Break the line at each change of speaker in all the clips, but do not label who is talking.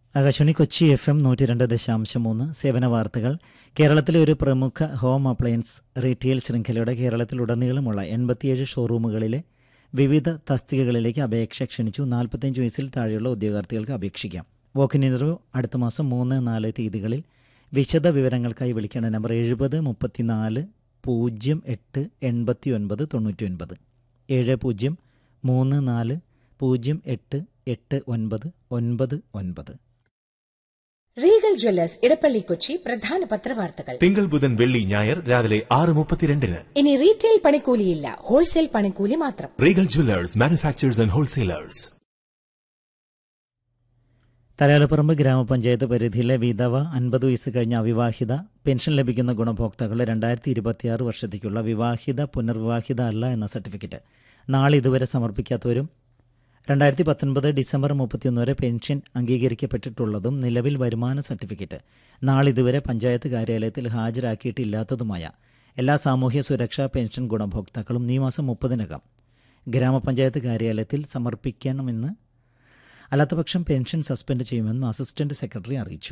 Akashvani Kochi F M നൂറ്റി രണ്ട് ദശാംശം മൂന്ന് സേവന വാർത്തകൾ കേരളത്തിലെ ഒരു പ്രമുഖ ഹോം അപ്ലയൻസ് റീറ്റെയിൽ ശൃംഖലയുടെ കേരളത്തിലുടനീളമുള്ള എൺപത്തിയേഴ് ഷോറൂമുകളിലെ വിവിധ തസ്തികകളിലേക്ക് അപേക്ഷ ക്ഷണിച്ചു നാൽപ്പത്തഞ്ച് വയസ്സിൽ താഴെയുള്ള ഉദ്യോഗാർത്ഥികൾക്ക് അപേക്ഷിക്കാം വോക്കിൻ ഇൻ്റർവ്യൂ അടുത്ത മാസം മൂന്ന് നാല് തീയതികളിൽ വിശദ വിവരങ്ങൾക്കായി വിളിക്കേണ്ട നമ്പർ എഴുപത് മുപ്പത്തിനാല് പൂജ്യം എട്ട് എൺപത്തി ഒൻപത് തൊണ്ണൂറ്റി ഒൻപത് ഏഴ് പൂജ്യം മൂന്ന് നാല് പൂജ്യം എട്ട് എട്ട് ഒൻപത് ഒൻപത് ഒൻപത്
റീഗൽ ജ്വല്ലേഴ്സ് ഇടപ്പള്ളി കൊച്ചി പ്രധാന പത്രവാർത്തകൾ
തിങ്കൾ ബുധൻ വെള്ളി ഞായർ രാവിലെ ആറ് മുപ്പത്തിരണ്ടിന്
ഇനി റീറ്റെയിൽ പണിക്കൂലിയില്ല ഹോൾസെയിൽ പണിക്കൂലി മാത്രം
Regal jewellers manufacturers and wholesalers
Thalayalaparambu ഗ്രാമപഞ്ചായത്ത് പരിധിയിലെ വിധവ അൻപത് വയസ്സ് കഴിഞ്ഞ അവിവാഹിത പെൻഷൻ ലഭിക്കുന്ന ഗുണഭോക്താക്കളുടെ രണ്ടായിരത്തി ഇരുപത്തിയാറ് വർഷത്തേക്കുള്ള വിവാഹിത പുനർവിവാഹിത അല്ല എന്ന സർട്ടിഫിക്കറ്റ് നാളെ ഇതുവരെ സമർപ്പിക്കാത്തവരും രണ്ടായിരത്തി പത്തൊൻപത് ഡിസംബർ മുപ്പത്തിയൊന്ന് വരെ പെൻഷൻ അംഗീകരിക്കപ്പെട്ടിട്ടുള്ളതും നിലവിൽ വരുമാന സർട്ടിഫിക്കറ്റ് നാളെ ഇതുവരെ പഞ്ചായത്ത് കാര്യാലയത്തിൽ ഹാജരാക്കിയിട്ടില്ലാത്തതുമായ എല്ലാ സാമൂഹ്യ സുരക്ഷാ പെൻഷൻ ഗുണഭോക്താക്കളും ഈ മാസം മുപ്പതിനകം ഗ്രാമപഞ്ചായത്ത് കാര്യാലയത്തിൽ സമർപ്പിക്കണമെന്ന് അല്ലാത്തപക്ഷം പെൻഷൻ സസ്പെൻഡ് ചെയ്യുമെന്നും അസിസ്റ്റന്റ് സെക്രട്ടറി അറിയിച്ചു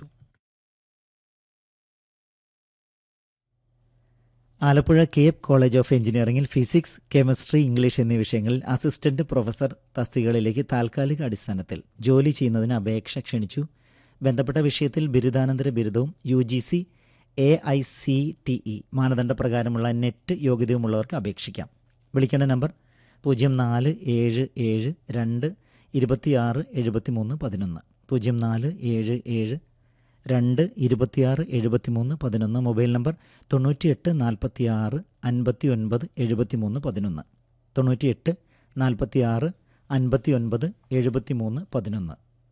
ആലപ്പുഴ കേപ്പ് കോളേജ് ഓഫ് എഞ്ചിനീയറിംഗിൽ ഫിസിക്സ് കെമിസ്ട്രി ഇംഗ്ലീഷ് എന്നീ വിഷയങ്ങളിൽ അസിസ്റ്റന്റ് പ്രൊഫസർ തസ്തികകളിലേക്ക് താൽക്കാലിക അടിസ്ഥാനത്തിൽ ജോലി ചെയ്യുന്നതിന് അപേക്ഷ ക്ഷണിച്ചു ബന്ധപ്പെട്ട വിഷയത്തിൽ ബിരുദാനന്തര ബിരുദവും U G C A I C T E മാനദണ്ഡപ്രകാരമുള്ള നെറ്റ് യോഗ്യതയുമുള്ളവർക്ക് അപേക്ഷിക്കാം വിളിക്കേണ്ട നമ്പർ പൂജ്യം നാല് ഏഴ് ഏഴ് രണ്ട് ഇരുപത്തിയാറ് എഴുപത്തിമൂന്ന് പതിനൊന്ന് പൂജ്യം നാല് ഏഴ് ഏഴ് രണ്ട് ഇരുപത്തിയാറ് എഴുപത്തിമൂന്ന് പതിനൊന്ന് മൊബൈൽ നമ്പർ തൊണ്ണൂറ്റിയെട്ട് നാൽപ്പത്തിയാറ് അൻപത്തി ഒൻപത് എഴുപത്തിമൂന്ന് പതിനൊന്ന് തൊണ്ണൂറ്റിയെട്ട് നാൽപ്പത്തിയാറ് അൻപത്തി ഒൻപത് എഴുപത്തിമൂന്ന് പതിനൊന്ന്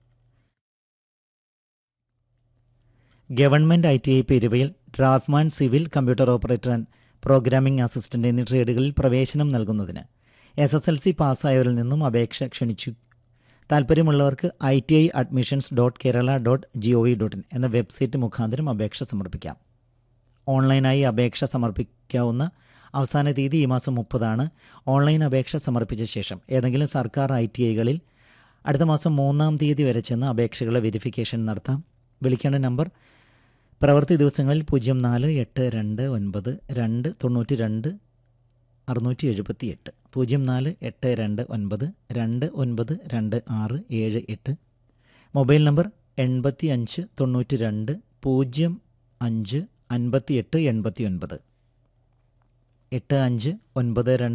ഗവൺമെൻറ് ഐ ടി ഐ പെരുവയിൽ draughtsman civil computer operator and programming assistant എന്നീ ട്രേഡുകളിൽ പ്രവേശനം നൽകുന്നതിന് എസ് എസ് എൽ സി പാസ്സായവരിൽ നിന്നും അപേക്ഷ ക്ഷണിച്ചു താൽപ്പര്യമുള്ളവർക്ക് I T I admissions dot Kerala dot G O V dot in എന്ന വെബ്സൈറ്റ് മുഖാന്തരം അപേക്ഷ സമർപ്പിക്കാം ഓൺലൈനായി അപേക്ഷ സമർപ്പിക്കാവുന്ന അവസാന തീയതി ഈ മാസം മുപ്പതാണ് ഓൺലൈൻ അപേക്ഷ സമർപ്പിച്ച ശേഷം ഏതെങ്കിലും സർക്കാർ ഐ ടി ഐകളിൽ അടുത്ത മാസം മൂന്നാം തീയതി വരെ ചെന്ന് അപേക്ഷകളുടെ വെരിഫിക്കേഷൻ നടത്താം വിളിക്കേണ്ട നമ്പർ പ്രവൃത്തി ദിവസങ്ങളിൽ പൂജ്യം നാല് എട്ട് രണ്ട് ഒൻപത് രണ്ട് തൊണ്ണൂറ്റി രണ്ട് അറുന്നൂറ്റി എഴുപത്തി എട്ട് പൂജ്യം നാല് എട്ട് രണ്ട് ഒൻപത് രണ്ട് ഒൻപത് രണ്ട് ആറ് ഏഴ് എട്ട് മൊബൈൽ നമ്പർ എൺപത്തി അഞ്ച് തൊണ്ണൂറ്റി രണ്ട് പൂജ്യം അഞ്ച് അൻപത്തി എട്ട് എൺപത്തി ഒൻപത് എട്ട് അഞ്ച് ഒൻപത് രണ്ട്